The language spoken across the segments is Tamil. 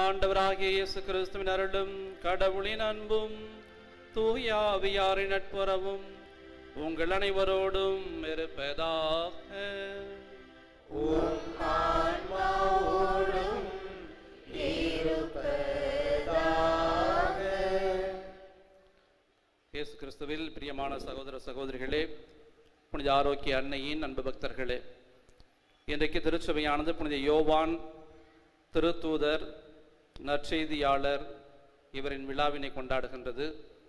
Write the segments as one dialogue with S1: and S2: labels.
S1: ஆண்டவராகிய இயேசு கிறிஸ்துவின் அருளும் கடவுளின் அன்பும் தூயாவியாரின் நட்புறவும் உங்கள் அனைவரோடும் இருப்பதாக இயேசு கிறிஸ்துவில் பிரியமான சகோதர சகோதரிகளே புனித ஆரோக்கிய அன்னையின் அன்பு பக்தர்களே இன்றைக்கு திருச்சபையானது புனித யோவான் திருத்தூதர் நற்செய்தியாளர் இவரின் விழாவினை கொண்டாடுகின்றது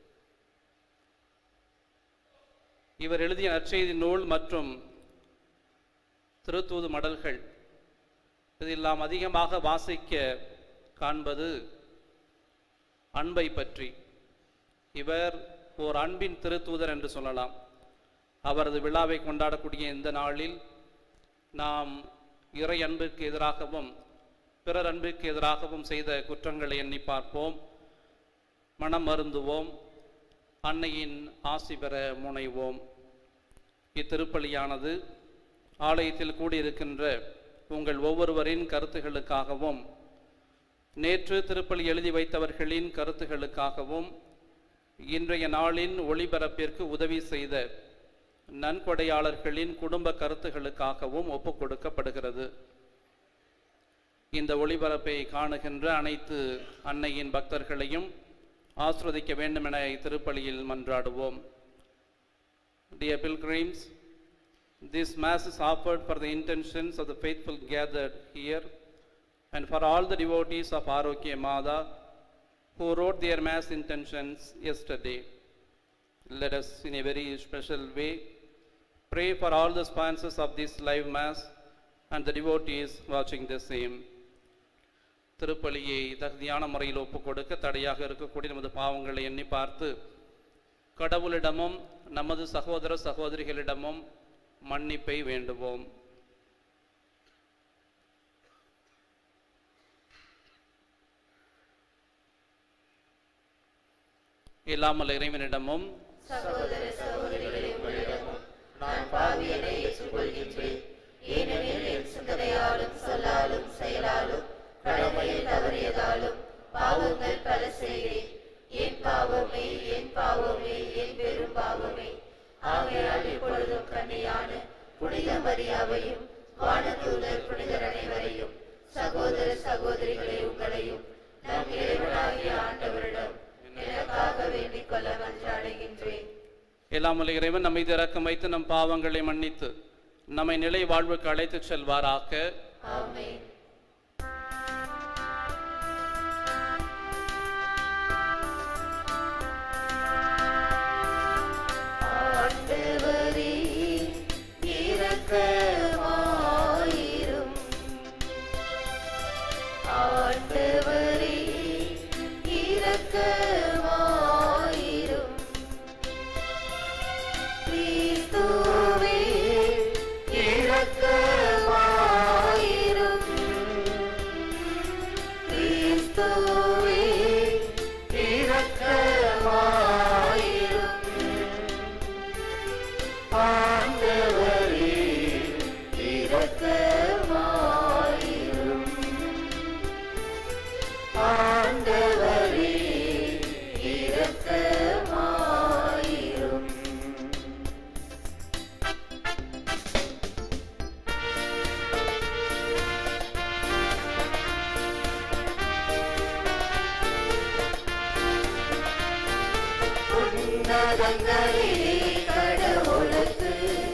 S1: இவர் எழுதிய நற்செய்தி நூல் மற்றும் திருத்தூது மடல்கள் இதில் நாம் அதிகமாக வாசிக்க காண்பது அன்பை பற்றி இவர் ஓர் அன்பின் திருத்தூதர் என்று சொல்லலாம் அவரது விழாவை கொண்டாடக்கூடிய இந்த நாளில் நாம் இறை அன்பிற்கு எதிராகவும் பிறர் அன்பிற்கு எதிராகவும் செய்த குற்றங்களை எண்ணி பார்ப்போம் மனம் மருந்துவோம் அன்னையின் ஆசி பெற முனைவோம் இத்திருப்பலியானது ஆலயத்தில் கூடியிருக்கின்ற உங்கள் ஒவ்வொருவரின் கருத்துகளுக்காகவும் நேற்று திருப்பலி எழுதி வைத்தவர்களின் கருத்துகளுக்காகவும் இன்றைய நாளின் ஒளிபரப்பிற்கு உதவி செய்த நன்கொடையாளர்களின் குடும்ப கருத்துகளுக்காகவும் ஒப்புக் கொடுக்கப்படுகிறது இந்த ஒளிபரப்பை காணுகின்ற அனைத்து அன்னையின் பக்தர்களையும் ஆஸ்ரதிக்க வேண்டும் என திருப்பலியில் மன்றாடுவோம் Dear pilgrims, this Mass is offered for the intentions of the faithful gathered here and for all the devotees of Arokya Mada who wrote their Mass intentions yesterday. Let us, in a very special way, pray for all the sponsors of this live Mass and the devotees watching the same. திருப்பலியை தகுதியான முறையில் ஒப்புக் கொடுக்க தடையாக இருக்கக்கூடிய நமது பாவங்களை எண்ணி பார்த்து கடவுளிடமும் நமது சகோதர சகோதரிகளிடமும் மன்னிப்பை வேண்டுவோம் இல்லாமல் இறைவனிடமும்
S2: சகோதர சகோதரிகளே உங்களிடமும் நான் பாவியனை ஏற்றுக்கொள்கின்றேன் ஏனெனில் என் சிந்தனையாலும் சொல்லாலும் செயலாலும் கடமையில் தவறியதாலும் பாவங்கள் பல செய்தேன் என் பாவமே என் பாவமே என் பெரும் பாவமே ஆகையால் இப்பொழுதும் கண்ணியான புனித மரியாவையும் வானதூதர் புனிதர் அனைவரையும் சகோதர சகோதரிகளே உங்களையும் நம் இறைவனாகிய ஆண்டவரிடம் எனக்காக வேண்டிக் கொள்ள மன்றாடுகின்றேன்
S1: இல்லாமல் இறைவன் நம்மை இறக்கம் வைத்து நம் பாவங்களை மன்னித்து நம்மை நிலை வாழ்வுக்கு அழைத்துச் செல்வாராக
S2: ஆமென் ஆண்டவரே இரக்கமாயிரும் ஆண்டவரே இரக்கமாயிரும் கிறிஸ்துவே இரக்கமாயிரும் கிறிஸ்துவே இரக்கமாயிரும் ஆண்டவரே இரக்கமாயிரும் ஆண்டவரே இரக்கமாயிரும் உன்னதங்களிலே கடவுளுக்கு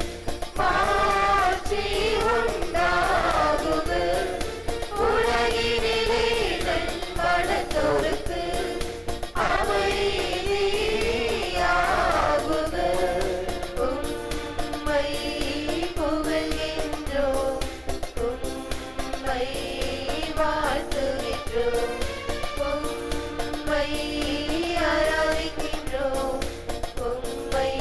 S2: மாட்சி உண்டாகுக உலகினிலே நண்படத்தோருக்கு அமைதியாகுக உம்மை புகழ்கின்றோம் உம்மை வாழ்த்துகின்றோம் உம்மை ஆராதிக்கின்றோம் உம்மை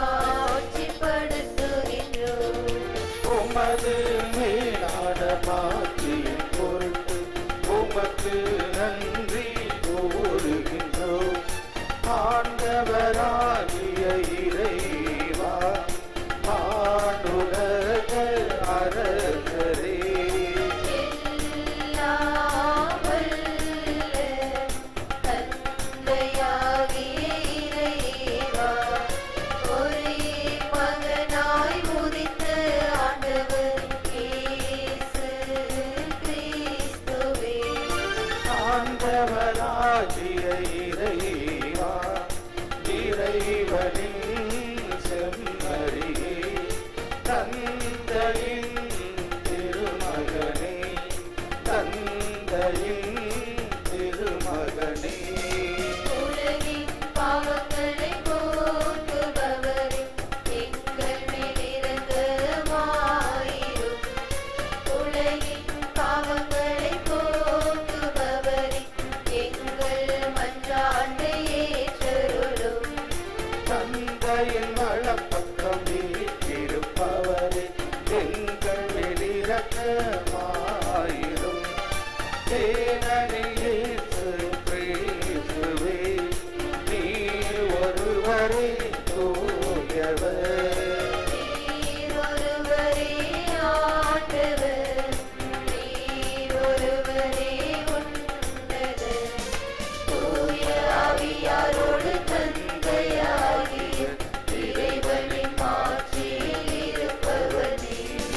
S2: மாட்சிப்படுத்துகின்றோம்
S3: உமது மேலான மாற்றியின் பொருட்டு உமக்கு நன்றி கூறுகின்றோம் ஆண்டவராகிய இறைவா ஆண்டுலக அரசரே
S2: எல்லாமல்
S3: ஆண்டவராகிய இறைவா இறைவனின் செம்மறியே தந்தையின் திருமகனே தந்தையின் திருமகனே
S2: உலகின் பாவங்களை போக்குபவரே எங்கள் மேல் இரக்கமாயிரும் உலகின் பாவங்களை போக்குபவரே எங்கள் மன்றாட்டை ஏற்றருளும்
S3: தந்தையின் வலப்பக்கம் வீற்றிருப்பவரே எங்கள் வெளிரக்கமாயிரும் தேனனில் இயேசு கிறிஸ்துவே நீர் ஒருவரே தூயவர்
S2: நீர் ஒருவரே ஆண்டவர் நீர் ஒருவரே உன்னதர் தூய ஆவியாரோடு தந்தையாகிய இறைவனின் மாட்சியில் இருப்பவர் நீர்.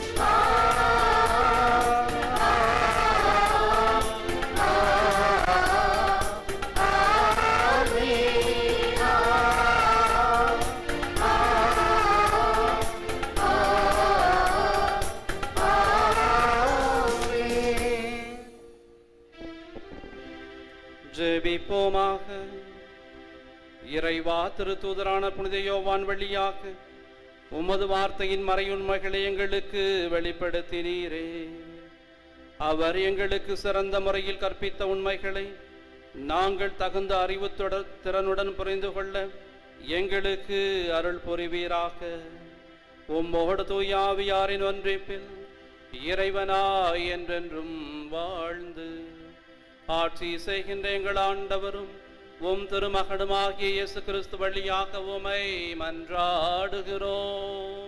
S1: ஜெபிப்போமாக இறைவா திருத்தூதரான புனித யோவான் வழியாக உமது வார்த்தையின் மறையுண்மைகளை எங்களுக்கு வெளிப்படுத்தினீரே அவர் எங்களுக்கு சிறந்த முறையில் கற்பித்த உண்மைகளை நாங்கள் தகுந்த அறிவு தொடர் திறனுடன் புரிந்து கொள்ள எங்களுக்கு அருள் புரிவீராக உம்மோடு தூயாவியாரின் ஒன்றிப்பில் இறைவனாய் என்றென்றும் வாழ்ந்து ஆட்சி செய்கின்ற எங்கள் ஆண்டவரும் உம் திருமகனுமாகிய இயேசு கிறிஸ்து வழியாக உமை மன்றாடுகிறோம்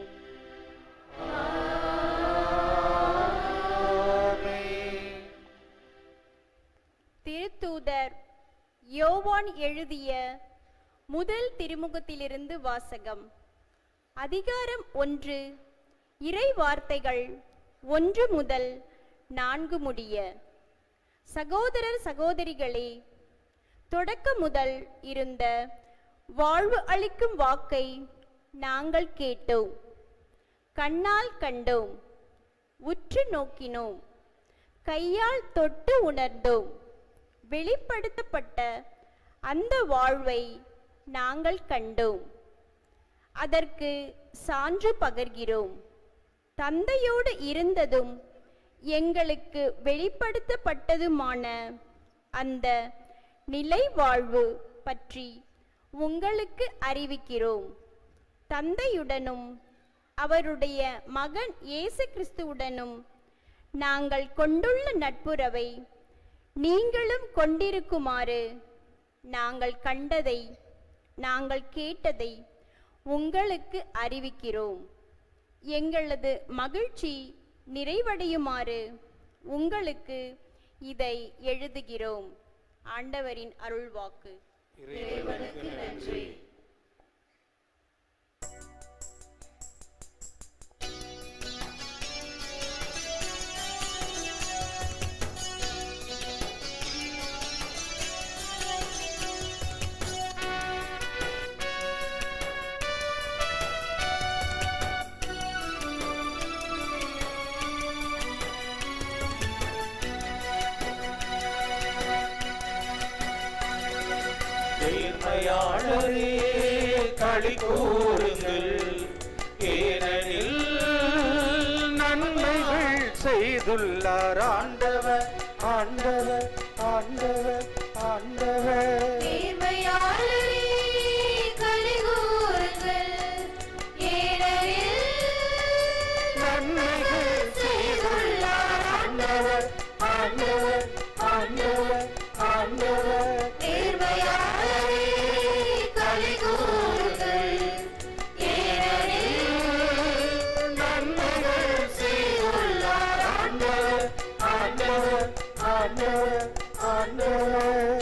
S4: திருத்தூதர் யோவான் எழுதிய முதல் திருமுகத்திலிருந்து வாசகம் அதிகாரம் ஒன்று இறை வார்த்தைகள் ஒன்று முதல் நான்கு முடிய சகோதரர் சகோதரிகளே தொடக்க முதல் இருந்த வாழ்வு அளிக்கும் வாக்கை நாங்கள் கேட்டோம் கண்ணால் கண்டோம் உற்று நோக்கினோம் கையால் தொட்டு உணர்ந்தோம் வெளிப்படுத்தப்பட்ட அந்த வாழ்வை நாங்கள் கண்டோம் அதற்கு சான்று பகர்கிறோம் தந்தையோடு இருந்ததும் எங்களுக்கு வெளிப்படுத்தப்பட்டதுமான அந்த நிலை வாழ்வு பற்றி உங்களுக்கு அறிவிக்கிறோம் தந்தையுடனும் அவருடைய மகன் இயேசு கிறிஸ்துவுடனும் நாங்கள் கொண்டுள்ள நட்புறவை நீங்களும் கொண்டிருக்குமாறு நாங்கள் கண்டதை நாங்கள் கேட்டதை உங்களுக்கு அறிவிக்கிறோம் எங்களது மகிழ்ச்சி நிறைவடையுமாறு உங்களுக்கு இதை எழுதுகிறோம் ஆண்டவரின் அருள்வாக்கு
S2: இறைவனுக்கு நன்றி
S3: நேர்மையாளரே களி கூறுங்கள் ஏனெனில் நன்மைகள் செய்துள்ளார் ஆண்டவர் ஆண்டவர் ஆண்டவர் ஆண்டவர்
S2: நேர்மையாளரே கலிகூறுங்கள் ஏனெனில்
S3: நன்மைகள் செய்துள்ளார் ஆண்டவர் ஆண்டவர் ஆண்டவர் ஆண்டவர்
S2: நேர்மையாளரே கலிகூறுங்கள் ஏனெனில்
S3: நன்மைகள் செய்துள்ளார் ஆண்டவர் ஆண்டவர் ஆண்டவர் ஆண்டவர்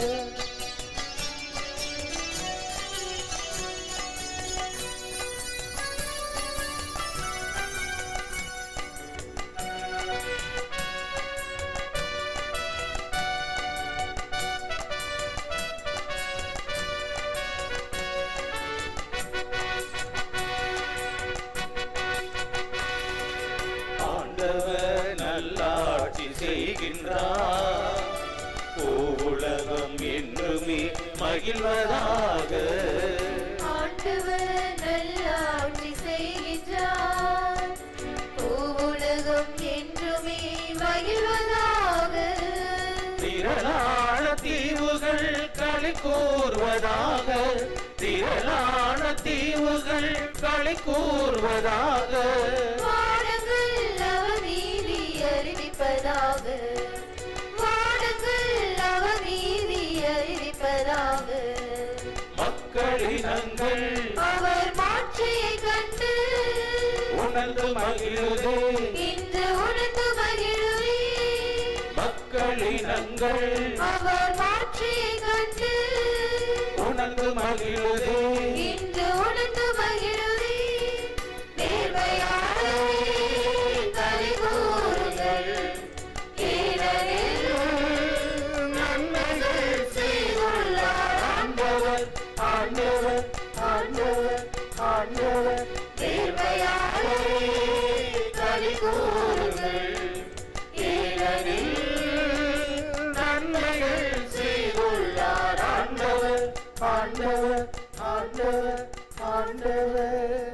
S3: ஆட்சி செய்கின்றார் உலகம் என்றுமே மகிழ்வதாக
S2: ஆண்டவர் நல்லாட்சி செய்கின்றார் பூவுலகம் என்றுமே மகிழ்வதாக
S3: திரளான தீவுகள் களி கூறுவதாக திரளான தீவுகள் களி கூறுவதாக
S2: வானங்கள் அவர் நீதி அறிவிப்பதாக வானங்கள் அவர் நீதி அறிவிப்பதாக
S3: மக்களினங்கள்
S2: அவர் மாட்சியை கண்டு
S3: உணர்ந்து மகிழுதே
S2: இன்று உணர்ந்து மகிழுவே
S3: மக்களினங்கள்
S2: அவர் மாட்சியை கண்டு
S3: உணர்ந்து மகிழுதே
S2: இன்று உணர்ந்து மகிழுவே நேர்மையாளரே கலி கூறுங்கள் ஏனெனில் நன்மைகள் செய்துள்ளார்
S3: ஆண்டவர் ஆண்டவர் ஆண்டவர் ஆண்டவர்
S2: நேர்மையாளரே கலி கூறுங்கள் ஏனெனில்
S3: நன்மைகள் செய்துள்ளார் ஆண்டவர் ஆண்டவர் ஆண்டவர் ஆண்டவர்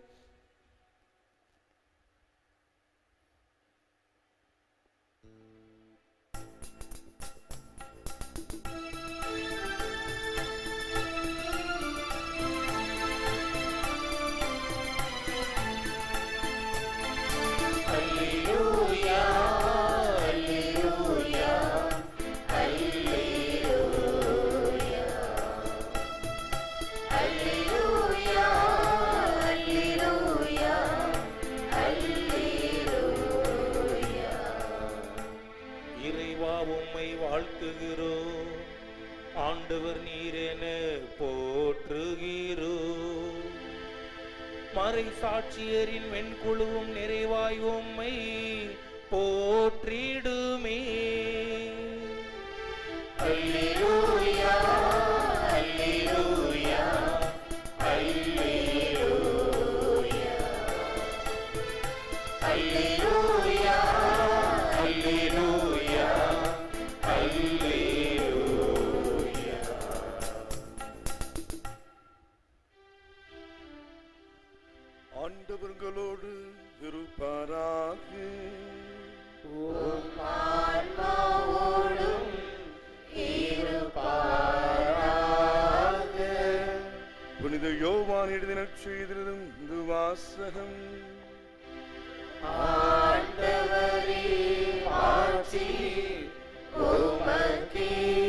S3: அல்லேலூயா அல்லேலூயா
S2: அல்லேலூயா அல்லேலூயா அல்லேலூயா
S3: இறைவா உம்மை வாழ்த்துகிறோம் ஆண்டவர் நீரென போற்றுகிறோ மறை சாட்சியரின் வெண்குழுவும் நிறைவாய் உம்மை போற்றிடுமே அல்லேலூயா அல்லேலூயா அல்லேலூயா அல்லேலூயா அல்லேலூயா அல்லேலூயா
S5: ஆண்டவர்களோடு இருப்பாராக
S2: ஆன்மாவோடும்
S5: புனித யோவான் எழுதின செய்திருந்து வாசகம்
S2: ஆண்டவரே ஆட்சி உமக்கே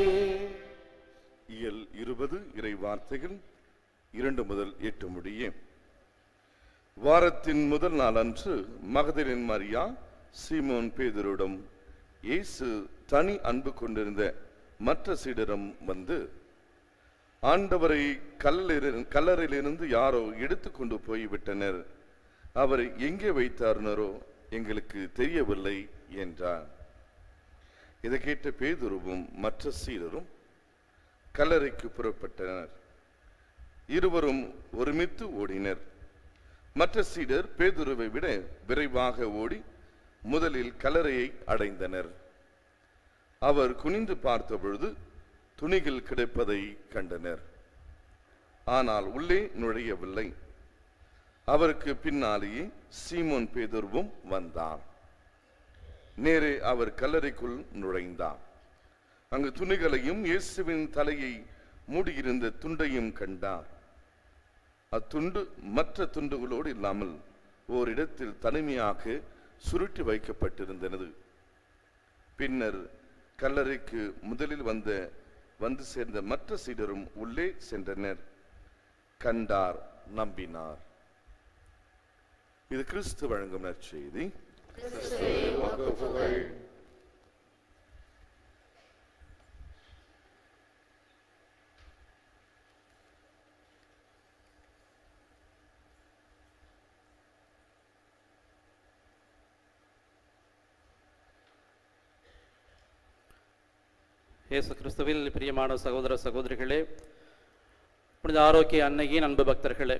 S5: இயல் இருபது இறை வார்த்தைகள் இரண்டு முதல் எட்டு முடிய வாரத்தின் முதல் நாள் அன்று மகதலின் மரியா சீமோன் பேதரிடம் இயேசு தனி அன்பு கொண்டிருந்த மற்ற சீடரும் வந்து ஆண்டவரை கல்லறில் கல்லறையிலிருந்து யாரோ எடுத்துக்கொண்டு போய்விட்டனர் அவரை எங்கே வைத்தார்னரோ எங்களுக்கு தெரியவில்லை என்றார் இதை கேட்ட பேதுருவும் மற்ற சீடரும் கல்லறைக்கு புறப்பட்டனர் இருவரும் ஒருமித்து ஓடினர் மற்ற சீடர் பேதுருவை விட விரைவாக ஓடி முதலில் கல்லறையை அடைந்தனர் அவர் குனிந்து பார்த்தபொழுது துணிகள் கிடைப்பதை கண்டனர் ஆனால் உள்ளே நுழையவில்லை அவருக்கு பின்னாலேயே சீமோன் பேதுருவும் வந்தார் நேரே அவர் கல்லறைக்குள் நுழைந்தார் அங்கு துணிகளையும் இயேசுவின் தலையை மூடியிருந்த துண்டையும் கண்டார் அத்துண்டு மற்ற துண்டுகளோடு இல்லாமல் ஓரிடத்தில் தனிமையாக சுருட்டி வைக்கப்பட்டிருந்தது பின்னர் கல்லறைக்கு முதலில் வந்த வந்து சேர்ந்த மற்ற சீடரும் உள்ளே சென்றனர் கண்டார் நம்பினார் இது கிறிஸ்து வழங்கும் நற்செய்தி
S1: இயேசு கிறிஸ்துவில் பிரியமான சகோதர சகோதரிகளே புனித ஆரோக்கிய அன்னையின் அன்பு பக்தர்களே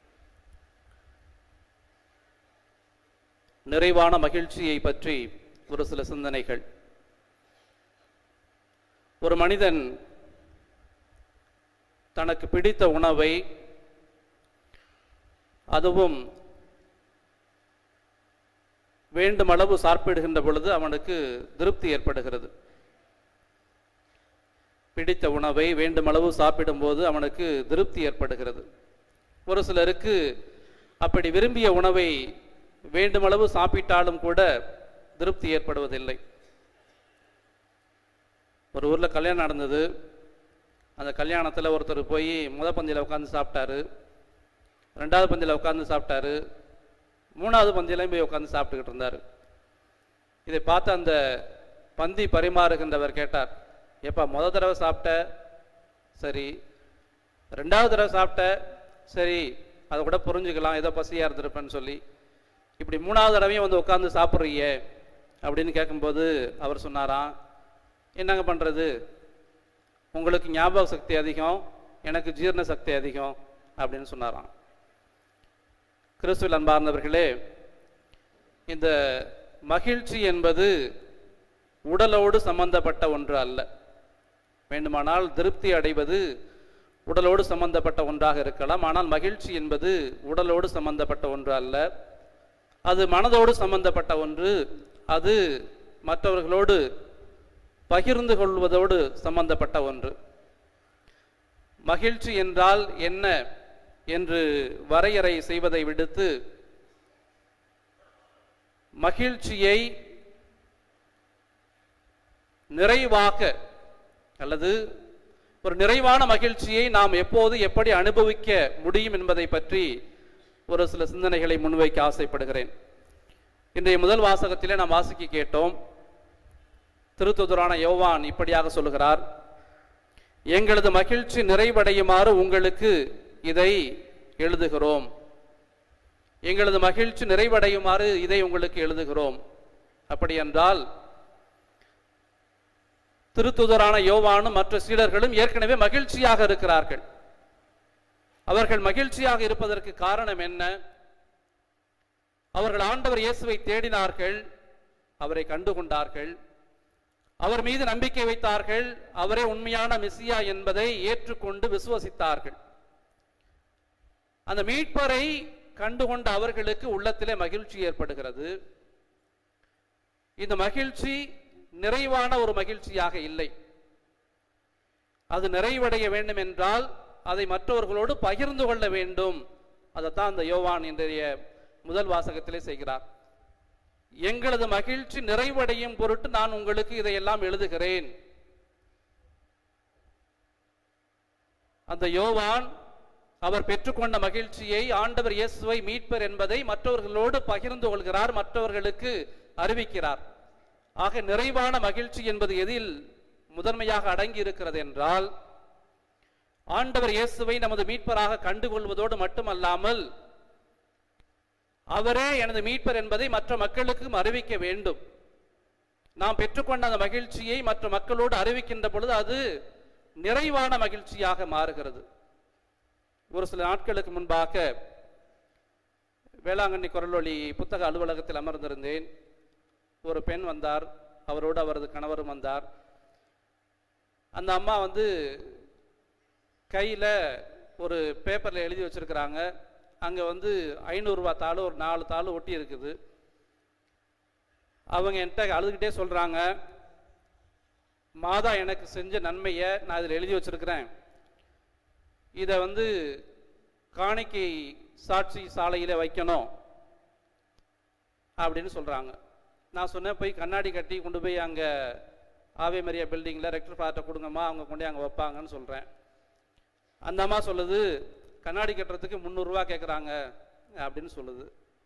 S1: நிறைவான மகிழ்ச்சியை பற்றி ஒரு சில சிந்தனைகள் ஒரு மனிதன் தனக்கு பிடித்த உணவை அதுவும் வேண்டுமளவு சாப்பிடுகின்ற பொழுது அவனுக்கு திருப்தி ஏற்படுகிறது பிடித்த உணவை வேண்டுமளவு சாப்பிடும்போது அவனுக்கு திருப்தி ஏற்படுகிறது ஒரு சிலருக்கு அப்படி விரும்பிய உணவை வேண்டுமளவு சாப்பிட்டாலும் கூட திருப்தி ஏற்படுவதில்லை ஒரு ஊரில் கல்யாணம் நடந்தது அந்த கல்யாணத்தில் ஒருத்தர் போய் முத பந்தியில் உட்காந்து சாப்பிட்டாரு ரெண்டாவது பந்தியில் உட்காந்து சாப்பிட்டாரு மூணாவது பந்தியிலையும் போய் உட்காந்து சாப்பிட்டுக்கிட்டு இருந்தார் இதை பார்த்து அந்த பந்தி பரிமாறுகின்றவர் கேட்டார் எப்பா முத தடவை சாப்பிட்ட சரி ரெண்டாவது தடவை சாப்பிட்ட சரி அதை கூட புரிஞ்சுக்கலாம் ஏதோ பசியாக இருந்திருப்பேன்னு சொல்லி இப்படி மூணாவது தடவையும் வந்து உட்காந்து சாப்பிட்றீங்க அப்படின்னு கேட்கும்போது அவர் சொன்னாராம் என்னங்க பண்ணுறது உங்களுக்கு ஞாபக சக்தி அதிகம் எனக்கு ஜீரண சக்தி அதிகம் அப்படின்னு சொன்னாராம் கிறிஸ்துவில் அன்பார்ந்தவர்களே இந்த மகிழ்ச்சி என்பது உடலோடு சம்பந்தப்பட்ட ஒன்று அல்ல வேண்டுமானால் திருப்தி அடைவது உடலோடு சம்பந்தப்பட்ட ஒன்றாக இருக்கலாம் ஆனால் மகிழ்ச்சி என்பது உடலோடு சம்பந்தப்பட்ட ஒன்று அல்ல அது மனதோடு சம்பந்தப்பட்ட ஒன்று அது மற்றவர்களோடு பகிர்ந்து கொள்வதோடு சம்பந்தப்பட்ட ஒன்று மகிழ்ச்சி என்றால் என்ன என்று வரையறை செய்வதை விடுத்து மகிழ்ச்சியை நிறைவாக அல்லது ஒரு நிறைவான மகிழ்ச்சியை நாம் எப்போது எப்படி அனுபவிக்க முடியும் என்பதை பற்றி ஒரு சில சிந்தனைகளை முன்வைக்க ஆசைப்படுகிறேன் இன்றைய முதல் வாசகத்திலே நாம் வாசிக்க கேட்டோம் திருத்துதரான யோவான் இப்படியாக சொல்லுகிறார் எங்களது மகிழ்ச்சி நிறைவடையுமாறு உங்களுக்கு இதை எழுதுகிறோம் எங்களது மகிழ்ச்சி நிறைவடையுமாறு இதை உங்களுக்கு எழுதுகிறோம் அப்படி என்றால் திருத்துதரான யோவானும் மற்ற சீடர்களும் ஏற்கனவே மகிழ்ச்சியாக இருக்கிறார்கள் அவர்கள் மகிழ்ச்சியாக இருப்பதற்கு காரணம் என்ன அவர்கள் ஆண்டவர் இயேசுவை தேடினார்கள் அவரை கண்டுகொண்டார்கள் அவர் மீது நம்பிக்கை வைத்தார்கள் அவரே உண்மையான மெசியா என்பதை ஏற்றுக்கொண்டு விசுவசித்தார்கள் அந்த மீட்பரை கண்டுகொண்ட அவர்களுக்கு உள்ளத்திலே மகிழ்ச்சி ஏற்படுகிறது இந்த மகிழ்ச்சி நிறைவான ஒரு மகிழ்ச்சியாக இல்லை அது நிறைவடைய வேண்டும் என்றால் அதை மற்றவர்களோடு பகிர்ந்து கொள்ள வேண்டும் அதைத்தான் அந்த யோவான் இன்றைய முதல் வாசகத்திலே செய்கிறார் எங்களது மகிழ்ச்சி நிறைவடையும் பொருட்டு நான் உங்களுக்கு இதையெல்லாம் எழுதுகிறேன் அந்த யோவான் அவர் பெற்றுக்கொண்ட மகிழ்ச்சியை ஆண்டவர் இயேசுவை மீட்பர் என்பதை மற்றவர்களோடு பகிர்ந்து கொள்கிறார் மற்றவர்களுக்கு அறிவிக்கிறார் ஆக நிறைவான மகிழ்ச்சி என்பது எதில் முதன்மையாக அடங்கி இருக்கிறது என்றால் ஆண்டவர் இயேசுவை நமது மீட்பராக கண்டுகொள்வதோடு மட்டுமல்லாமல் அவரே எனது மீட்பர் என்பதை மற்ற மக்களுக்கும் அறிவிக்க வேண்டும் நாம் பெற்றுக்கொண்ட அந்த மகிழ்ச்சியை மற்ற மக்களோடு அறிவிக்கின்ற பொழுது அது நிறைவான மகிழ்ச்சியாக மாறுகிறது ஒரு சில நாட்களுக்கு முன்பாக வேளாங்கண்ணி குரலொளி புத்தக அலுவலகத்தில் அமர்ந்திருந்தேன் ஒரு பெண் வந்தார் அவரோடு அவரது கணவரும் வந்தார் அந்த அம்மா வந்து கையில் ஒரு பேப்பரில் எழுதி வச்சிருக்கிறாங்க அங்கே வந்து ஐநூறுரூவா தாள் ஒரு நாலு தாள் ஒட்டி இருக்குது அவங்க என்கிட்ட அழுதுகிட்டே சொல்கிறாங்க மாதா எனக்கு செஞ்ச நன்மையை நான் இதில் எழுதி வச்சிருக்கிறேன் இதை வந்து காணிக்கை சாட்சி சாலையில் வைக்கணும் அப்படின்னு சொல்கிறாங்க நான் சொன்னேன் போய் கண்ணாடி கட்டி கொண்டு போய் அங்கே ஆவே மரியா பில்டிங்கில் ரெக்டர் ஃபாதர்ட்ட கொடுங்கம்மா அவங்க கொண்டு போய் அங்கே வைப்பாங்கன்னு சொல்கிறேன் அந்த அம்மா சொல்லுது கண்ணாடி கட்டுறதுக்கு முந்நூறுரூவா கேட்குறாங்க அப்படின்னு சொல்லுது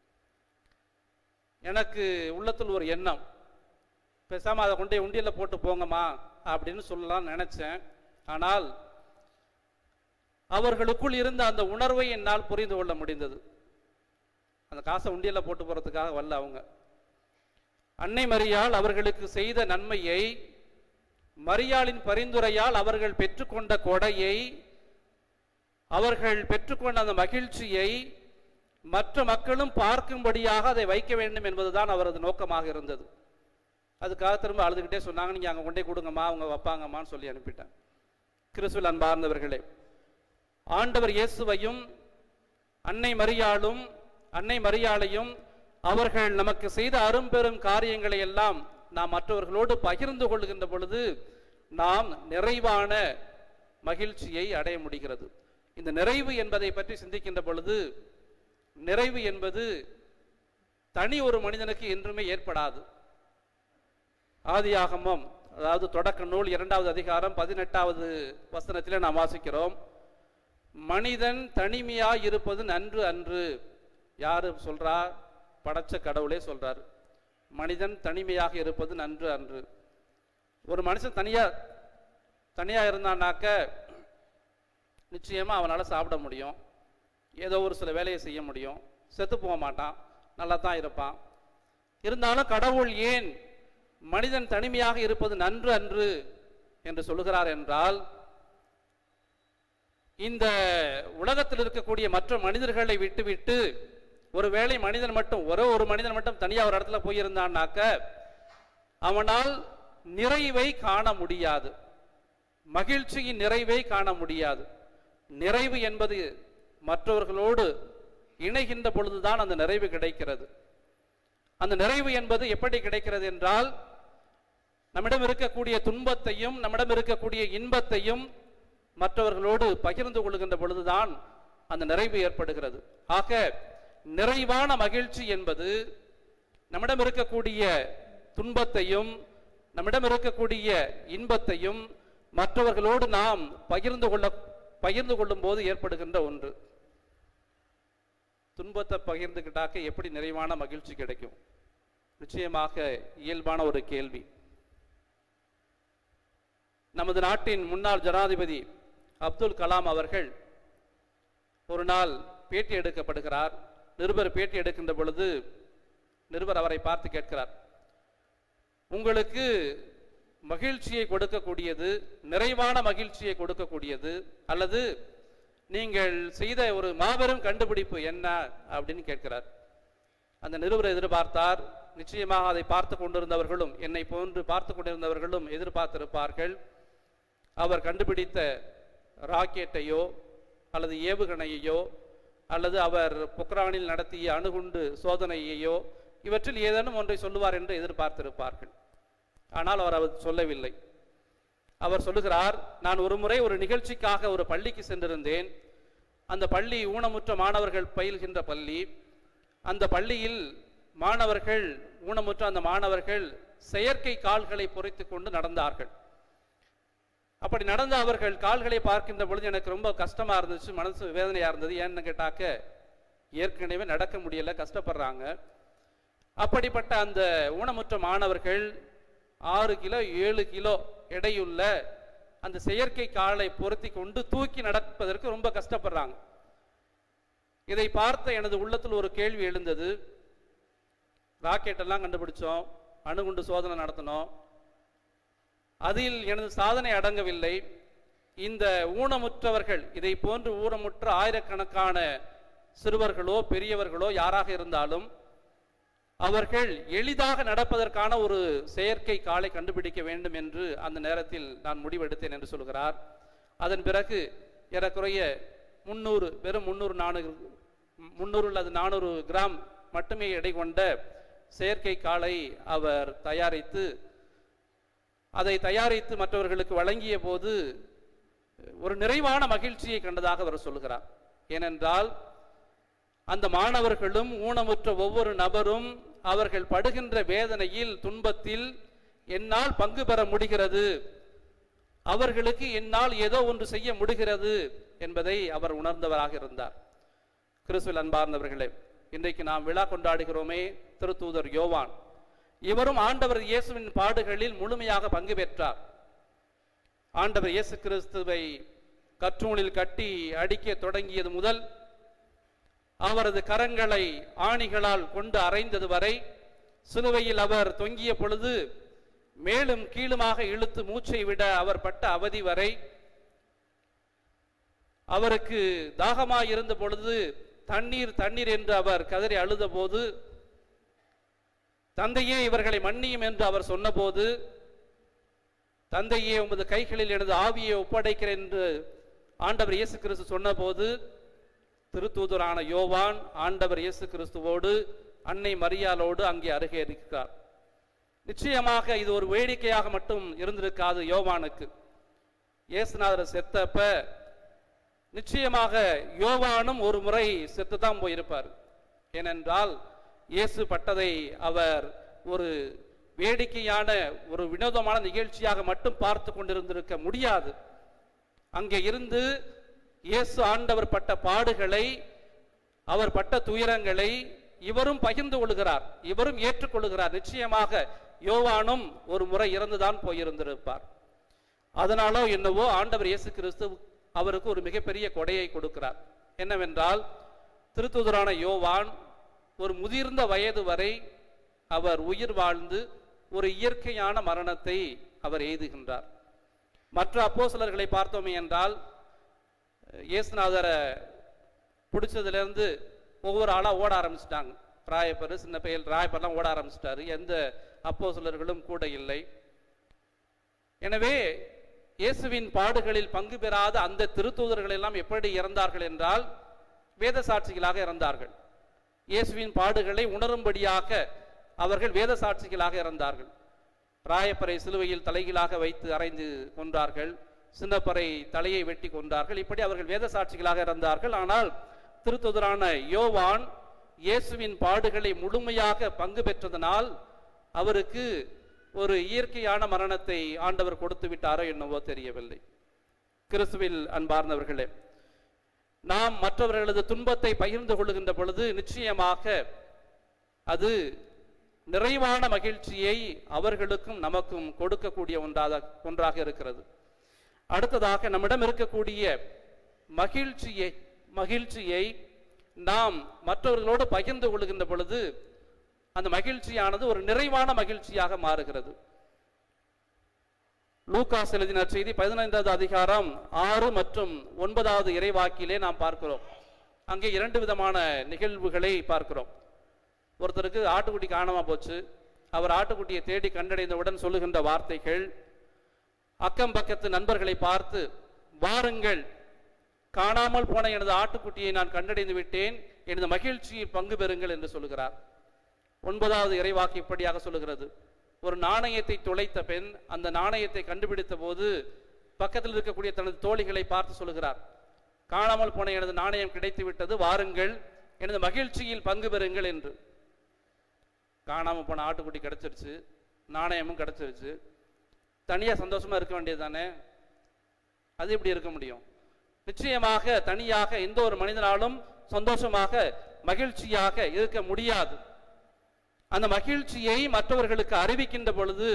S1: எனக்கு உள்ளத்தில் ஒரு எண்ணம் பேசாமல் அதை கொண்டு போய் உண்டியலில் போட்டு போங்கம்மா அப்படின்னு சொல்லலாம்னு நினச்சேன் ஆனால் அவர்களுக்குள் இருந்த அந்த உணர்வை என்னால் புரிந்து கொள்ள முடிந்தது அந்த காசை உண்டியலில் போட்டு போகிறதுக்காக வரல அவங்க அன்னை மரியாள் அவர்களுக்கு செய்த நன்மையை மரியாளின் பரிந்துரையால் அவர்கள் பெற்றுக்கொண்ட கொடையை அவர்கள் பெற்றுக்கொண்ட அந்த மகிழ்ச்சியை மற்ற மக்களும் பார்க்கும்படியாக அதை வைக்க வேண்டும் என்பதுதான் அவரது நோக்கமாக இருந்தது அதுக்காக திரும்ப அழுதுகிட்டே சொன்னாங்க நீங்கள் அங்கே கொண்டே கொடுங்கம்மா அவங்க வைப்பாங்கம்மான்னு சொல்லி அனுப்பிட்டேன் கிறிஸ்துவில் அன்பார்ந்தவர்களே ஆண்டவர் இயேசுவையும் அன்னை மரியாளும் அன்னை மரியாளையும் அவர்கள் நமக்கு செய்த அரும்பெரும் காரியங்களை எல்லாம் நாம் மற்றவர்களோடு பகிர்ந்து கொள்கின்ற பொழுது நாம் நிறைவான மகிழ்ச்சியை அடைய முடிகிறது இந்த நிறைவு என்பதை பற்றி சிந்திக்கின்ற பொழுது நிறைவு என்பது தனி ஒரு மனிதனுக்கு என்றுமே ஏற்படாது ஆதியாகமம் அதாவது தொடக்க நூல் இரண்டாவது அதிகாரம் பதினெட்டாவது வசனத்திலே நாம் வாசிக்கிறோம் மனிதன் தனிமையாய் இருப்பது நன்று அன்று யாரு சொல்றா படைச்ச கடவுளே சொல்றார் மனிதன் தனிமையாக இருப்பது நன்று அன்று ஒரு மனுஷன் தனியா தனியா இருந்தானாக்க நிச்சயமா அவனால சாப்பிட முடியும் ஏதோ ஒரு சில வேலையை செய்ய முடியும் செத்து போக மாட்டான் நல்லா தான் இருப்பான் இருந்தாலும் கடவுள் ஏன் மனிதன் தனிமையாக இருப்பது நன்று அன்று என்று சொல்லுகிறார் என்றால் இந்த உலகத்தில் இருக்கக்கூடிய மற்ற மனிதர்களை விட்டுவிட்டு ஒருவேளை மனிதன் மட்டும் ஒரே ஒரு மனிதன் மட்டும் தனியா ஒரு இடத்துல போயிருந்தான்னாக்க அவனால் நிறைவை காண முடியாது மகிழ்ச்சியின் நிறைவை காண முடியாது நிறைவு என்பது மற்றவர்களோடு இணைகின்ற பொழுதுதான் அந்த நிறைவு கிடைக்கிறது அந்த நிறைவு என்பது எப்படி கிடைக்கிறது என்றால் நம்மிடம் இருக்கக்கூடிய துன்பத்தையும் நம்மிடம் இருக்கக்கூடிய இன்பத்தையும் மற்றவர்களோடு பகிர்ந்து கொள்கின்ற பொழுதுதான் அந்த நிறைவு ஏற்படுகிறது ஆக நிறைவான மகிழ்ச்சி என்பது நம்மிடம் இருக்கக்கூடிய துன்பத்தையும் நம்மிடம் இருக்கக்கூடிய இன்பத்தையும் மற்றவர்களோடு நாம் பகிர்ந்து கொள்ள பகிர்ந்து கொள்ளும் போது ஏற்படுகின்ற ஒன்று துன்பத்தை பகிர்ந்துக்கிட்டாக்க எப்படி நிறைவான மகிழ்ச்சி கிடைக்கும் நிச்சயமாக இயல்பான ஒரு கேள்வி நமது நாட்டின் முன்னாள் ஜனாதிபதி அப்துல் கலாம் அவர்கள் ஒரு நாள் பேட்டி எடுக்கப்படுகிறார் நிருபர் பேட்டி எடுக்கின்ற பொழுது நிருபர் அவரை பார்த்து கேட்கிறார் உங்களுக்கு மகிழ்ச்சியை கொடுக்கக்கூடியது நிறைவான மகிழ்ச்சியை கொடுக்கக்கூடியது அல்லது நீங்கள் செய்த ஒரு மாபெரும் கண்டுபிடிப்பு என்ன அப்படின்னு கேட்கிறார் அந்த நிருபர் எதிர்பார்த்தார் நிச்சயமாக அதை பார்த்து கொண்டிருந்தவர்களும் என்னை போன்று பார்த்து கொண்டிருந்தவர்களும் எதிர்பார்த்திருப்பார்கள் அவர் கண்டுபிடித்த ராக்கெட்டையோ அல்லது ஏவுகணையையோ அல்லது அவர் பொக்ரானில் நடத்திய அணுகுண்டு சோதனையையோ இவற்றில் ஏதேனும் ஒன்றை சொல்லுவார் என்று எதிர்பார்த்திருப்பார்கள் ஆனால் அவர் அவர் சொல்லவில்லை அவர் சொல்லுகிறார் நான் ஒரு முறை ஒரு நிகழ்ச்சிக்காக ஒரு பள்ளிக்கு சென்றிருந்தேன் அந்த பள்ளி ஊனமுற்ற மாணவர்கள் பயில்கின்ற பள்ளி அந்த பள்ளியில் மாணவர்கள் ஊனமுற்ற அந்த மாணவர்கள் செயற்கை கால்களை பொறித்து கொண்டு நடந்தார்கள் அப்படி நடந்த அவர்கள் கால்களை பார்க்கின்ற பொழுது எனக்கு ரொம்ப கஷ்டமா இருந்துச்சு மனசு வேதனையா இருந்தது ஏன்னு கேட்டாக்க ஏற்கனவே நடக்க முடியல கஷ்டப்படுறாங்க அப்படிப்பட்ட அந்த ஊனமுற்ற மாணவர்கள் ஆறு கிலோ ஏழு கிலோ எடையுள்ள அந்த செயற்கை காலை பொருத்தி கொண்டு தூக்கி நடப்பதற்கு ரொம்ப கஷ்டப்படுறாங்க இதை பார்த்த எனது உள்ளத்தில் ஒரு கேள்வி எழுந்தது ராக்கெட் எல்லாம் கண்டுபிடிச்சோம் அணுகுண்டு சோதனை நடத்தினோம் அதில் எனது சாதனை அடங்கவில்லை இந்த ஊனமுற்றவர்கள் இதை போன்று ஊனமுற்ற ஆயிரக்கணக்கான சிறுவர்களோ பெரியவர்களோ யாராக இருந்தாலும் அவர்கள் எளிதாக நடப்பதற்கான ஒரு செயற்கை காலை கண்டுபிடிக்க வேண்டும் என்று அந்த நேரத்தில் நான் முடிவெடுத்தேன் என்று சொல்கிறார் அதன் பிறகு ஏறக்குறைய முந்நூறு வெறும் முந்நூறு நானூறு முந்நூறு அல்லது நானூறு கிராம் மட்டுமே எடை கொண்ட செயற்கை காலை அவர் தயாரித்து அதை தயாரித்து மற்றவர்களுக்கு வழங்கிய போது ஒரு நிறைவான மகிழ்ச்சியை கண்டதாக அவர் சொல்லுகிறார் ஏனென்றால் அந்த மாணவர்களும் ஊனமுற்ற ஒவ்வொரு நபரும் அவர்கள் படுகின்ற வேதனையில் துன்பத்தில் என்னால் பங்கு பெற முடிகிறது அவர்களுக்கு என்னால் ஏதோ ஒன்று செய்ய முடிகிறது என்பதை அவர் உணர்ந்தவராக இருந்தார் கிறிஸ்துவில் அன்பார்ந்தவர்களே இன்றைக்கு நாம் விழா கொண்டாடுகிறோமே திருத்தூதர் யோவான் இவரும் ஆண்டவர் இயேசுவின் பாடுகளில் முழுமையாக பங்கு பெற்றார் ஆண்டவர் இயேசு கிறிஸ்துவை கற்றூணில் கட்டி அடிக்க தொடங்கியது முதல் அவரது கரங்களை ஆணிகளால் கொண்டு அறைந்தது வரை சிலுவையில் அவர் தொங்கிய பொழுது மேலும் கீழுமாக இழுத்து மூச்சை விட அவர் பட்ட அவதி வரை அவருக்கு தாகமாய் இருந்த பொழுது தண்ணீர் தண்ணீர் என்று அவர் கதறி அழுத போது தந்தையே இவர்களை மன்னியும் என்று அவர் சொன்னபோது தந்தையே உமது கைகளில் எனது ஆவியை ஒப்படைக்கிறேன் என்று ஆண்டவர் இயேசு கிறிஸ்து சொன்னபோது திருத்தூதரான யோவான் ஆண்டவர் இயேசு கிறிஸ்துவோடு அன்னை மரியாளோடு அங்கே அருகே இருக்கிறார் நிச்சயமாக இது ஒரு வேடிக்கையாக மட்டும் இருந்திருக்காது யோவானுக்கு இயேசுநாதர் செத்தப்ப நிச்சயமாக யோவானும் ஒரு முறை செத்து தான் போயிருப்பார் ஏனென்றால் இயேசு பட்டதை அவர் ஒரு வேடிக்கையான ஒரு வினோதமான நிகழ்ச்சியாக மட்டும் பார்த்து கொண்டிருந்திருக்க முடியாது அங்கே இருந்து இயேசு ஆண்டவர் பட்ட பாடுகளை அவர் பட்ட துயரங்களை இவரும் பகிர்ந்து கொள்கிறார் இவரும் ஏற்றுக்கொள்கிறார் நிச்சயமாக யோவானும் ஒரு முறை இறந்துதான் போயிருந்திருப்பார் அதனாலோ என்னவோ ஆண்டவர் இயேசு கிறிஸ்து அவருக்கு ஒரு மிகப்பெரிய கொடையை கொடுக்கிறார் என்னவென்றால் திருத்துதரான யோவான் ஒரு முதிர்ந்த வயது வரை அவர் உயிர் வாழ்ந்து ஒரு இயற்கையான மரணத்தை அவர் எய்துகின்றார் மற்ற அப்போஸ்தலர்களை பார்த்தோமே என்றால் இயேசுநாதரை பிடிச்சதுலேருந்து ஒவ்வொரு ஆளாக ஓட ஆரம்பிச்சிட்டாங்க ராயப்பர் சின்ன பையல் ராயப்பர்லாம் ஓட ஆரம்பிச்சிட்டாரு எந்த அப்போஸ்தலர்களும் கூட இல்லை எனவே இயேசுவின் பாடுகளில் பங்கு பெறாத அந்த திருத்தூதர்கள் எல்லாம் எப்படி இறந்தார்கள் என்றால் வேத சாட்சிகளாக இறந்தார்கள் இயேசுவின் பாடுகளை உணரும்படியாக அவர்கள் வேத சாட்சிகளாக இறந்தார்கள் ராயப்பரை சிலுவையில் தலைகீழாக வைத்து அறைந்து கொன்றார்கள் சின்னப்பறை தலையை வெட்டி கொன்றார்கள் இப்படி அவர்கள் வேத சாட்சிகளாக இறந்தார்கள் ஆனால் திருத்துதரான யோவான் இயேசுவின் பாடுகளை முழுமையாக பங்கு பெற்றதனால் அவருக்கு ஒரு இயற்கையான மரணத்தை ஆண்டவர் கொடுத்து விட்டாரோ என்னவோ தெரியவில்லை கிறிஸ்துவில் அன்பார்ந்தவர்களே நாம் மற்றவர்களது துன்பத்தை பகிர்ந்து கொள்ளுகின்ற பொழுது நிச்சயமாக அது நிறைவான மகிழ்ச்சியை அவர்களுக்கும் நமக்கும் கொடுக்கக்கூடிய ஒன்றாக ஒன்றாக இருக்கிறது அடுத்ததாக நம்மிடம் இருக்கக்கூடிய மகிழ்ச்சியை மகிழ்ச்சியை நாம் மற்றவர்களோடு பகிர்ந்து கொள்கின்ற பொழுது அந்த மகிழ்ச்சியானது ஒரு நிறைவான மகிழ்ச்சியாக மாறுகிறது லூகாஸ் எழுதின செய்தி பதினைந்தாவது அதிகாரம் ஆறு மற்றும் ஒன்பதாவது இறைவாக்கிலே நாம் பார்க்கிறோம் அங்கே இரண்டு விதமான நிகழ்வுகளை பார்க்கிறோம் ஒருத்தருக்கு ஆட்டுக்குட்டி காணாம போச்சு அவர் ஆட்டுக்குட்டியை தேடி கண்டடைந்தவுடன் சொல்லுகின்ற வார்த்தைகள் அக்கம் பக்கத்து நண்பர்களை பார்த்து வாருங்கள் காணாமல் போன எனது ஆட்டுக்குட்டியை நான் கண்டடைந்து விட்டேன் எனது மகிழ்ச்சியில் பங்கு பெறுங்கள் என்று சொல்லுகிறார் ஒன்பதாவது இறைவாக்கு இப்படியாக சொல்லுகிறது ஒரு நாணயத்தை துளைத்த பெண் அந்த நாணயத்தை கண்டுபிடித்த போது பக்கத்தில் இருக்கக்கூடிய தனது தோழிகளை பார்த்து சொல்லுகிறார் காணாமல் போன எனது நாணயம் கிடைத்து விட்டது வாருங்கள் எனது மகிழ்ச்சியில் பங்கு பெறுங்கள் என்று காணாமல் போன ஆட்டுக்குட்டி கிடைச்சிருச்சு நாணயமும் கிடைச்சிருச்சு தனியா சந்தோஷமா இருக்க வேண்டியது தானே அது எப்படி இருக்க முடியும் நிச்சயமாக தனியாக எந்த ஒரு மனிதனாலும் சந்தோஷமாக மகிழ்ச்சியாக இருக்க முடியாது அந்த மகிழ்ச்சியை மற்றவர்களுக்கு அறிவிக்கின்ற பொழுது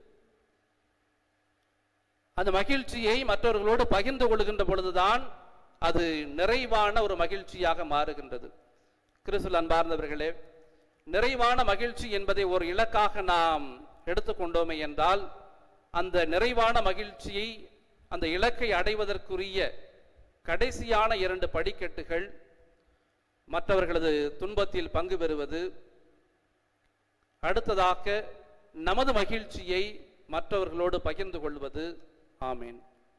S1: அந்த மகிழ்ச்சியை மற்றவர்களோடு பகிர்ந்து கொள்கின்ற பொழுதுதான் அது நிறைவான ஒரு மகிழ்ச்சியாக மாறுகின்றது கிறிஸ்துல் அன்பார்ந்தவர்களே நிறைவான மகிழ்ச்சி என்பதை ஒரு இலக்காக நாம் எடுத்துக்கொண்டோமே என்றால் அந்த நிறைவான மகிழ்ச்சியை அந்த இலக்கை அடைவதற்குரிய கடைசியான இரண்டு படிக்கட்டுகள் மற்றவர்களது துன்பத்தில் பங்கு பெறுவது அடுத்ததாக நமது மகிழ்ச்சியை மற்றவர்களோடு பகிர்ந்து கொள்வது ஆமீன்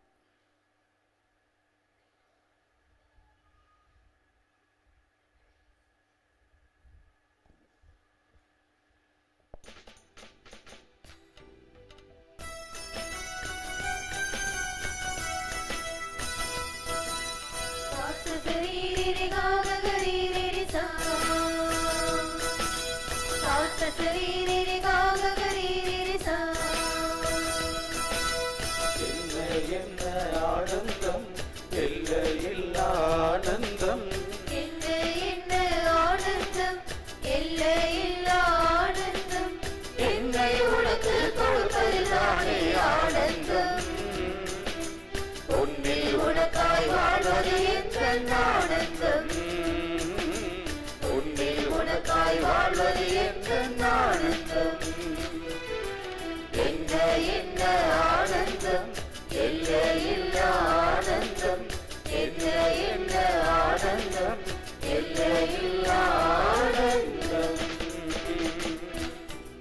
S3: என்ன ஆனந்தம் எல்லையில்லா ஆனந்தம்
S2: என்னை உனக்கு கொடுப்பதுதானே ஆனந்தம் உன்னில் உனக்காய் வாழ்வது என்ற ஆனந்தம் உன்னில் உனக்காய் வாழ்வது என்ற ஆனந்தம் என்ன என்ன ஆனந்தம் எல்லையில்ல ஆனந்தம் என்ன என்ன ஆனந்தம் எல்லையில்ல ஆனந்தம்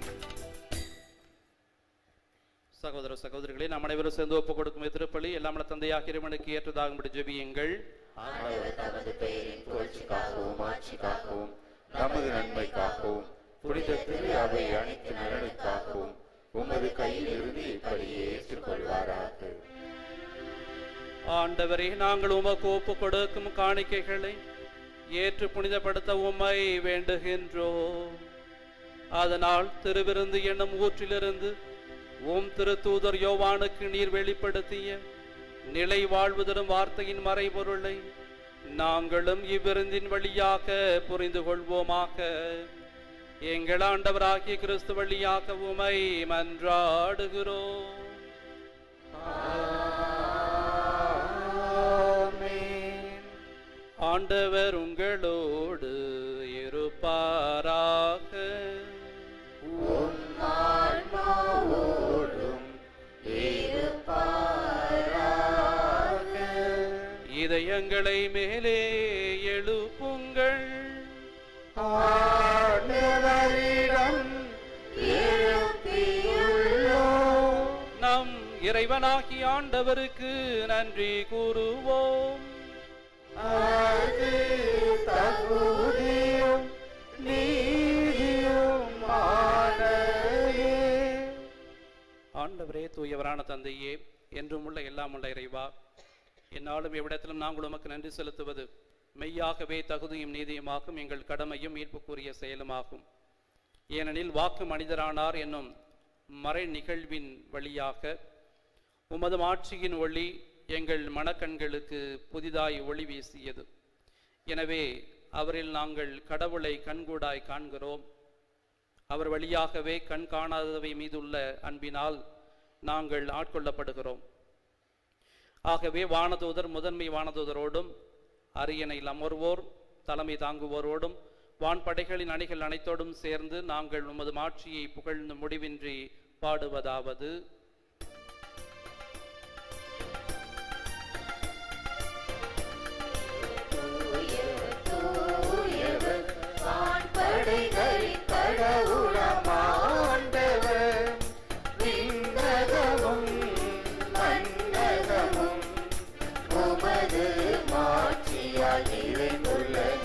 S1: சகோதர சகோதரிகளே நாம் அனைவரும் சேர்ந்து ஒப்புக் கொடுக்கும் திருப்பலி எல்லாம் வல்ல தந்தையாக இறைவனுக்கு ஏற்றதாகும்படி ஜெபியுங்கள்
S2: ஆண்டவர் தமது பெயரின் புகழ்ச்சிக்காகவும் ஆட்சிக்காகவும் நமது நன்மைக்காகவும் புனித திரு அவை அனைத்து நலனுக்காகவும் உமது கையில் இருந்து இப்படியே ஏற்றுக்கொள்வாராக
S1: ஆண்டவரே நாங்கள் உமக்கு ஒப்புக் கொடுக்கும் காணிக்கைகளை ஏற்று புனிதப்படுத்த உம்மை வேண்டுகின்றோம் அதனால் திருவிருந்து என்னும் ஊற்றிலிருந்து உம் திருத்தூதர் யோவானுக்கு நீர் வெளிப்படுத்திய நிலை வாழ்வு தரும் வார்த்தையின் மறைபொருளை நாங்களும் இவ்விருந்தின் வழியாக புரிந்து கொள்வோமாக எங்கள் ஆண்டவராகிய கிறிஸ்து வழியாக உமை மன்றாடுகிறோம் ஆண்டவர் உங்களோடு இருப்பாராக
S2: ஆன்மாவோடும்
S1: இதயங்களை மேலே எழுப்புங்கள்
S2: ஆண்டவரிடம் எழுப்பியுள்ளோம்
S1: நம் இறைவனாகி ஆண்டவருக்கு நன்றி கூறுவோம்
S2: அது தகுதியும் நீதியும் ஆனதே
S1: ஆண்டவரே தூயவரான தந்தையே என்றும் உள்ள எல்லாம் உள்ள இறைவா என்னாலும் எவ்விடத்திலும் நாங்கள் உமக்கு நன்றி செலுத்துவது மெய்யாகவே தகுதியும் நீதியுமாகும் எங்கள் கடமையும் மீட்புக்குரிய செயலுமாகும் ஏனெனில் வாக்கு மனிதரானார் என்னும் மறை நிகழ்வின் வழியாக உமது ஆட்சியின் ஒளி எங்கள் மனக்கண்களுக்கு புதிதாய் ஒளி வீசியது எனவே அவரில் நாங்கள் கடவுளை கண்கூடாய் காண்கிறோம் அவர் வழியாகவே கண் காணாதவை மீதுள்ள அன்பினால் நாங்கள் ஆட்கொள்ளப்படுகிறோம் ஆகவே வானதூதர் முதன்மை வானதூதரோடும் அரியணையில் அமர்வோர் தலைமை தாங்குவோரோடும் வான்படைகளின் அணிகள் அனைத்தோடும் சேர்ந்து நாங்கள் உமது மாட்சியை புகழ்ந்து முடிவின்றி பாடுவதாவது
S2: வான்படைகளின் கடவுளமாண்டவர் விண்ணகமும் மன்னகமும் உமது மாட்சியால் நிறைந்துள்ளன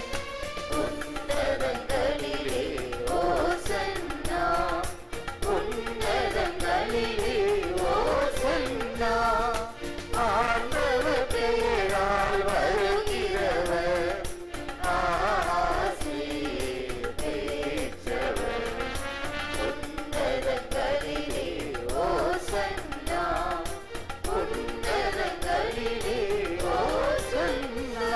S2: உன்னதங்களிலே ஓசன்னா உன்னதங்களிலே ஓசன்னா ஆண்டவர் பெயரால் வருகிறவர் ஆசீர் பெற்றவர் உன்னதங்களிலே ஓசன்னா உன்னதங்களிலே ஓசன்னா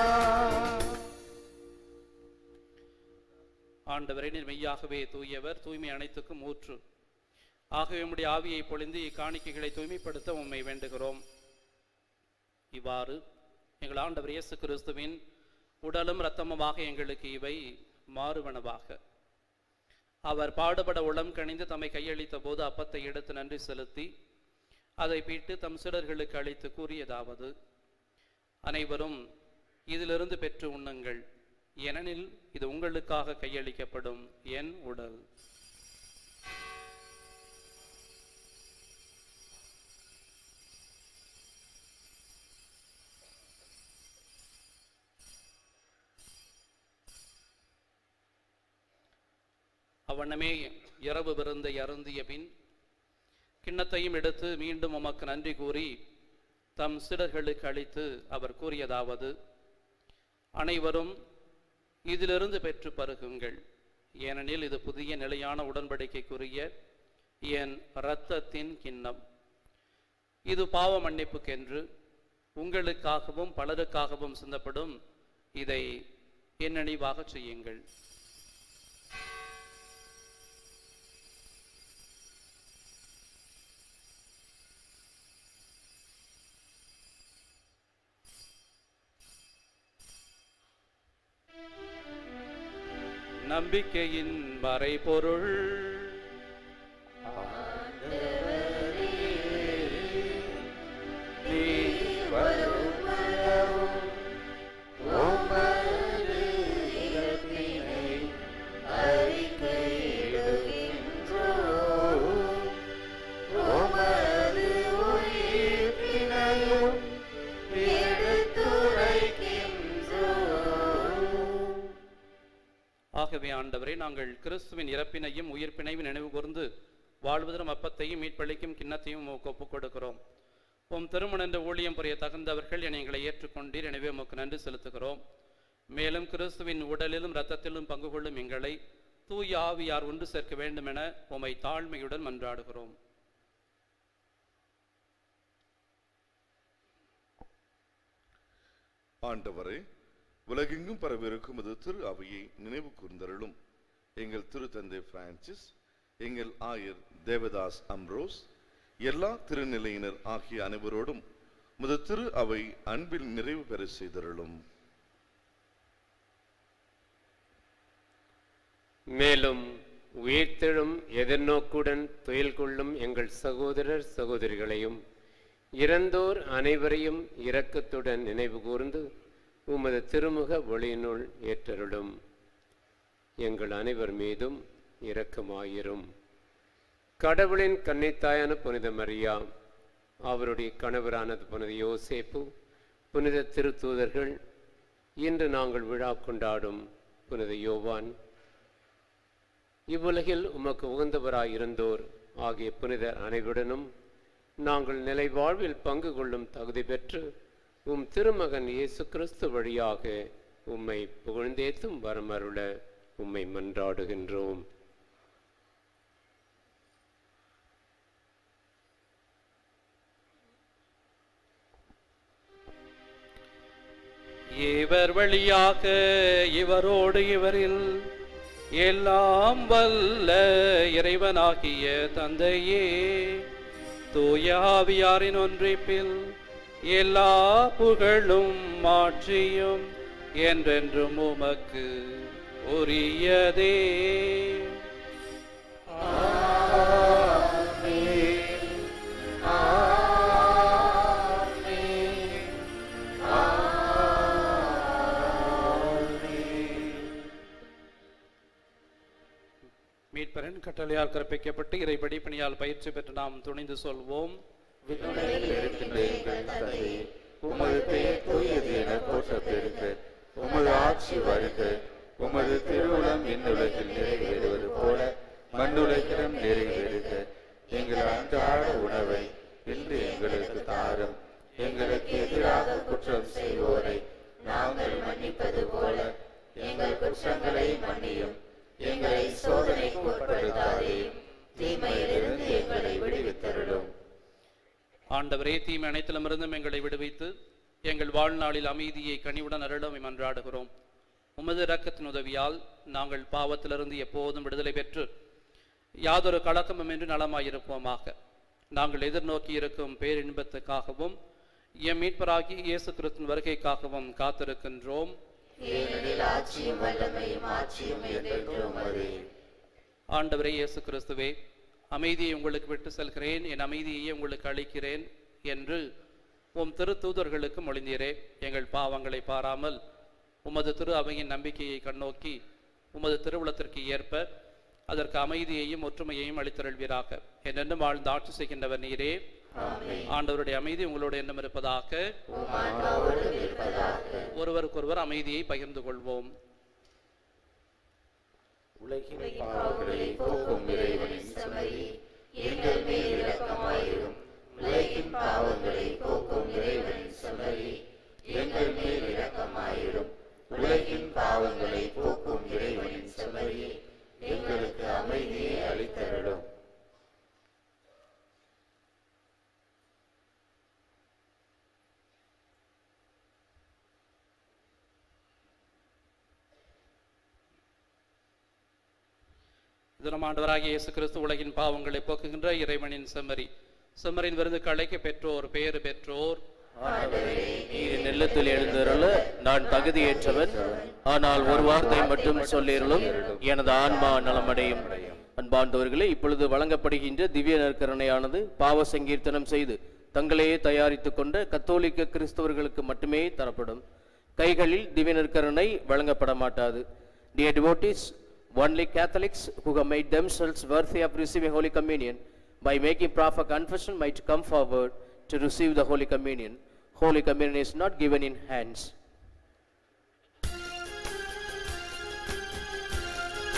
S1: ஆண்டவரே நீர் மெய்யாகவே தூயவர் தூய்மை அனைத்துக்கும் ஊற்று ஆகவே உம்முடைய ஆவியை பொழிந்து இக்காணிக்கைகளை தூய்மைப்படுத்த உம்மை வேண்டுகிறோம் இவ்வாறு எங்கள் ஆண்டவர் இயேசு கிறிஸ்துவின் உடலும் இரத்தமுமாக எங்களுக்கு இவை மாறுவனவாக அவர் பாடுபட உளம் கணிந்து தம்மை கையளித்த போது அப்பத்தை எடுத்து நன்றி செலுத்தி அதை பீட்டு தம் சிலர்களுக்கு அளித்து கூறியதாவது அனைவரும் இதிலிருந்து பெற்று உண்ணுங்கள் ஏனெனில் இது உங்களுக்காக கையளிக்கப்படும் என் உடல் அவ்வண்ணமே இரவு விருந்தை அருந்திய பின் கிண்ணத்தையும் எடுத்து மீண்டும் உமக்கு நன்றி கூறி தம் சிடர்களுக்கு அளித்து அவர் கூறியதாவது அனைவரும் இதிலிருந்து பெற்று பருகுங்கள் ஏனெனில் இது புதிய நிலையான உடன்படிக்கைக்குரிய என் இரத்தத்தின் கிண்ணம் இது பாவ மன்னிப்புக்கென்று உங்களுக்காகவும் பலருக்காகவும் சிந்தப்படும் இதை என் நினைவாகச் செய்யுங்கள் நம்பிக்கையின் மறைபொருள்
S2: நீ வருமளவும் உமது இறப்பினை அறிக்கையிடுகின்றோம். உமது
S1: ஆண்டவரே நாங்கள் கிறிஸ்துவின் இறப்பினையும் உயிர்ப்பினையும் நினைவு கூர்ந்து வாழ்வதரும் அப்பத்தையும் மீட்பளிக்கும் கிண்ணத்தையும் உமக்கு ஒப்புக் கொடுக்கிறோம் உம் திருமணன்ற ஊழியம் புரிய தகுந்தவர்கள் என எங்களை ஏற்றுக்கொண்டீர் எனவே உமக்கு நன்றி செலுத்துகிறோம் மேலும் கிறிஸ்துவின் உடலிலும் இரத்தத்திலும் பங்கு கொள்ளும் எங்களை தூய ஆவியார் ஒன்று சேர்க்க வேண்டுமென உமை தாழ்மையுடன் மன்றாடுகிறோம்
S5: ஆண்டவரே உலகெங்கும் பரவிருக்கும் இது திரு அவையை நினைவு கூர்ந்தருளும் எங்கள் திரு தந்தை பிரான்சிஸ் எங்கள் ஆயர் தேவதாஸ் அம்ரோஸ் எல்லா திருநிலையினர் ஆகிய அனைவரோடும் முது திரு அவை அன்பில் நிறைவு பெற செய்தருளும்
S6: மேலும் உயிர்த்தெழும் எதிர்நோக்குடன் துயில் கொள்ளும் எங்கள் சகோதரர் சகோதரிகளையும் இறந்தோர் அனைவரையும் இரக்கத்துடன் நினைவு கூர்ந்து உமது திருமுக ஒளியினுள் ஏற்றருளும் எங்கள் அனைவர் மீதும் இரக்கமாயிரும் கடவுளின் கன்னித்தாயான புனித மரியா அவருடைய கணவரானது புனித யோசேப்பு புனித திருத்தூதர்கள் இன்று நாங்கள் விழா கொண்டாடும் புனித யோவான் இவ்வுலகில் உமக்கு உகந்தவராய் இருந்தோர் ஆகிய புனிதர் அனைவருடனும் நாங்கள் நிலை வாழ்வில் பங்கு கொள்ளும் தகுதி பெற்று உம் திருமகன் இயேசு கிறிஸ்து வழியாக உம்மை புகழ்ந்தேத்தும் வரமருள உம்மை மன்றாடுகின்றோம்
S1: இவர் வழியாக இவரோடு இவரில் எல்லாம் வல்ல இறைவனாகிய தந்தையே தூய ஆவியாரின் ஒன்றிப்பில் எல்லா புகழும் மாற்றியும் என்றென்றும் உமக்கு உரியதே மீட்பரின் கட்டளையால் கற்பிக்கப்பட்டு இறை படிப்பணியால் பயிற்சி பெற்று நாம் துணிந்து சொல்வோம்
S2: விண்ணுலகில் இருக்கின்ற எங்கள் தந்தையே உமது பெயர் தூயது என போற்ற பெருக உமது ஆட்சி வருக உமது திருவுளம் விண்ணுலகில் நிறைவேறுவது போல மண்ணுலகிலும் நிறைவேறுக எங்கள் அன்றாட உணவை இன்று எங்களுக்கு தாரும் எங்களுக்கு எதிராக குற்றம் செய்வோரை நாங்கள் மன்னிப்பது போல எங்கள் குற்றங்களை மன்னியும் எங்களை சோதனைக்கு உட்படுத்தாதேயும் தீமையிலிருந்து எங்களை விடுவித்தருளும்
S1: ஆண்டவரே தீமை அனைத்திலுமிருந்தும் எங்களை விடுவித்து எங்கள் வாழ்நாளில் அமைதியை கனிவுடன் அருளும் மன்றாடுகிறோம் உமது இரக்கத்தின் உதவியால் நாங்கள் பாவத்திலிருந்து எப்போதும் விடுதலை பெற்று யாதொரு கலக்கமுமின்றி நலமாயிருப்போமாக நாங்கள் எதிர்நோக்கி இருக்கும் பேரின்பத்துக்காகவும் எம் மீட்பராகி இயேசு கிறிஸ்துவின் வருகைக்காகவும் காத்திருக்கின்றோம்
S2: ஏனெனில் ஆட்சியும் வல்லமையும் ஆட்சியும் என்றென்றும் உமதே
S1: ஆண்டவரே இயேசு கிறிஸ்துவே அமைதியை உங்களுக்கு விட்டு செல்கிறேன் என் அமைதியையே உங்களுக்கு அளிக்கிறேன் என்று உம் திருத்தூதர்களுக்கு மொழிந்தீரே எங்கள் பாவங்களை பாராமல் உமது திரு அவையின் நம்பிக்கையை கண்ணோக்கி உமது திருவுளத்திற்கு ஏற்ப அதற்கு அமைதியையும் ஒற்றுமையையும் அளித்தருள்வீராக என்னென்னும் வாழ்ந்து ஆட்சி செய்கின்றவர் நீரே ஆண்டவருடைய அமைதி உங்களோடு எண்ணம் இருப்பதாக ஒருவருக்கொருவர் அமைதியை பகிர்ந்து கொள்வோம்
S2: உலகின் பாவங்களை போக்கும் இறைவனின் சமரி எங்கள் மேல் இரக்கமாயிரும் உலகின் பாவங்களை போக்கும் இறைவனின் சமரி எங்கள் மேல் இரக்கமாயிரும் உலகின் பாவங்களை போக்கும் இறைவனின் சமரி எங்களுக்கு அமைதியை அளித்தருளும்
S1: தினமாண்டவராகிய இயேசு கிறிஸ்து உலகின் பாவங்களை போக்குகின்ற இறைவனின் செம்மறி செம்மறின் விருதுக்கு அழைக்க பெற்றோர் பேறு பெற்றோர்
S7: நீர் நெல்லத்தில் எழுந்தருள நான் தகுதியேற்றவன் ஆனால் ஒரு வார்த்தை மட்டும் சொல்லிருளும் எனது ஆன்மா நலமடையும் அன்பார்ந்தவர்களே இப்பொழுது வழங்கப்படுகின்ற திவ்ய நற்கரணையானது பாவ சங்கீர்த்தனம் செய்து தங்களையே தயாரித்துக் கொண்ட கத்தோலிக்க கிறிஸ்தவர்களுக்கு மட்டுமே தரப்படும் கைகளில் திவ்ய நற்கருணை வழங்கப்பட மாட்டாது Dear devotees, only Catholics who have made themselves worthy of receiving Holy Communion by making proper confession might come forward to receive the Holy Communion. Holy Communion is not given in hands.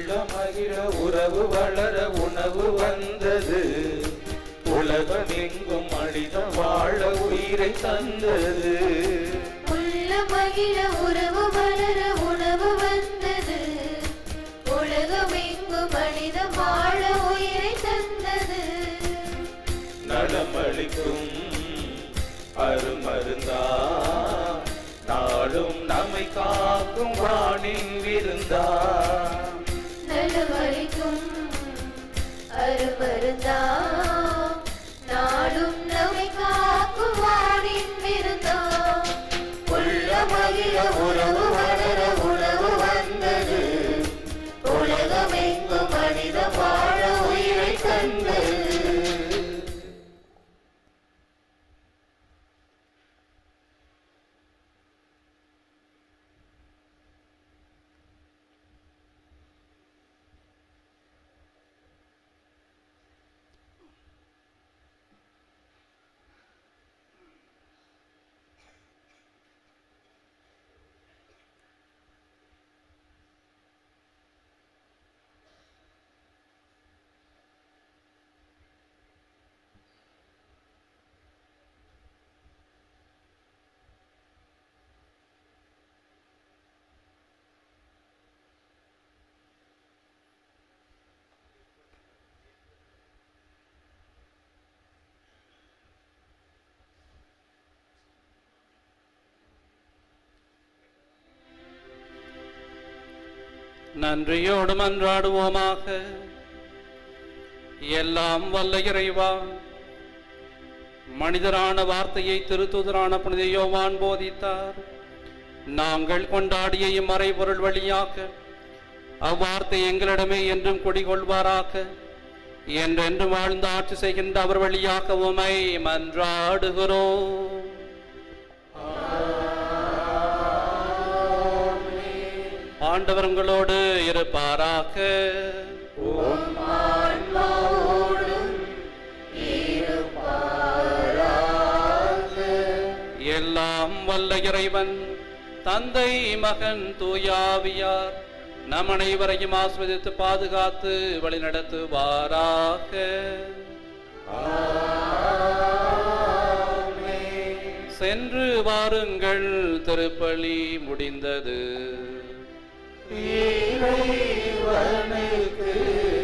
S3: உள்ள மகிழ உறவு வளர உணவு வந்தது உலகம் எங்கும் மனிதம் வாழ உயிரை தந்தது
S2: உள்ள மகிழ உறவு வளர உணவு வந்தது உலகம் எங்கும் மனிதம் வாழ உயிரை தந்தது
S3: நலமளிக்கும் அருமருந்தா நாடும் நம்மை காக்கும் வானின் விருந்தா
S2: நலமளிக்கும் அருமருந்தா நாடும் நம்மை காக்கும் வானின் விருந்தா உள்ள மகிழ உறவு வளர உணவு வந்தது உலகம் எங்கும் மனிதம் வாழ உயிரை தந்தது
S1: நன்றியோடு மன்றாடுவோமாக எல்லாம் வல்ல இறைவா மனிதரான வார்த்தையை திருத்துதரான புனித யோவான் போதித்தார் நாங்கள் கொண்டாடிய இம்மறைபொருள் வழியாக அவ்வார்த்தை எங்களிடமே என்றும் குடிகொள்வாராக என்றென்று வாழ்ந்து ஆட்சி செய்கின்ற அவர் வழியாக உமை மன்றாடுகிறோம் ஆண்டவர் உங்களோடு இருப்பாராக எல்லாம் வல்ல இறைவன் தந்தை மகன் தூயாவியார் நம் அனைவரையும் ஆஸ்வதித்து பாதுகாத்து வழிநடத்துவாராக சென்று வாருங்கள் திருப்பலி முடிந்தது
S3: இறைவனுக்கு